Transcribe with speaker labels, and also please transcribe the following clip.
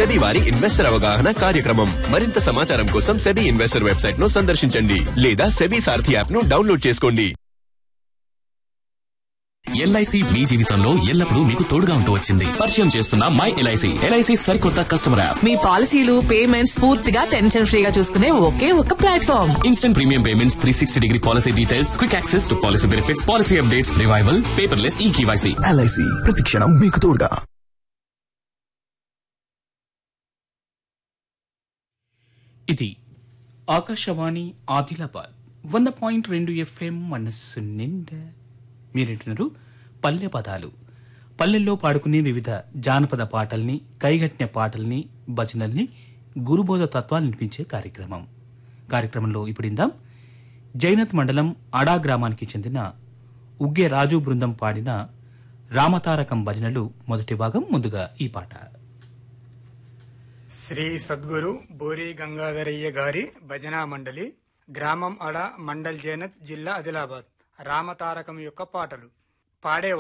Speaker 1: SEBI వారి investor అవగాహన కార్యక్రమం మరింత సమాచారం కోసం సెబీ ఇన్వెస్టర్ వెబ్సైట్ ను సందర్శించండి లేదా సెబీ సారథి యాప్ ను డౌన్లోడ్ చేసుకోండి
Speaker 2: ఎల్ఐసి మీ జీవితంలో ఎల్లప్పుడూ మీకు తోడుగా ఉంటూ వచ్చింది పరిచయం చేస్తున్న మై ఎల్ఐసి ఎల్ఐసి సరికొత్త కస్టమర్ యాప్
Speaker 3: మీ పాలసీలు పేమెంట్స్ పూర్తిగా టెన్షన్ ఫ్రీగా చూసుకునే ఒకే ఒక platform
Speaker 2: instant premium payments three sixty degree policy details quick access to policy benefits policy updates revival paperless e KYC
Speaker 4: LIC ప్రతిక్షణం మీకు తోడుగా
Speaker 5: ఇది ఆకాశవాణి ఆదిలాబాద్ వంద పాయింట్ రెండు ఎఫ్ఎం మనస్సు నిండా మీరింటున్నారు పల్లె పదాలు పల్లెల్లో పాడుకునే వివిధ జానపద పాటల్ని కైగట్టిన పాటల్ని భజనల్ని గురుబోధ తత్వాలు వినిపించే కార్యక్రమం కార్యక్రమంలో ఇప్పుడిందాం జైనత్ మండలం అడా గ్రామానికి చెందిన ఉగ్గే రాజు బృందం పాడిన రామతారకం భజనలు మొదటి భాగం ముందుగా ఈ పాట
Speaker 6: శ్రీ సద్గురు బోరి గంగాధరయ్య గారి భజనా మండలి గ్రామం అడ మండల్ జైనత్ జిల్లా ఆదిలాబాద్ రామతారకం యొక్క పాటలు పాడే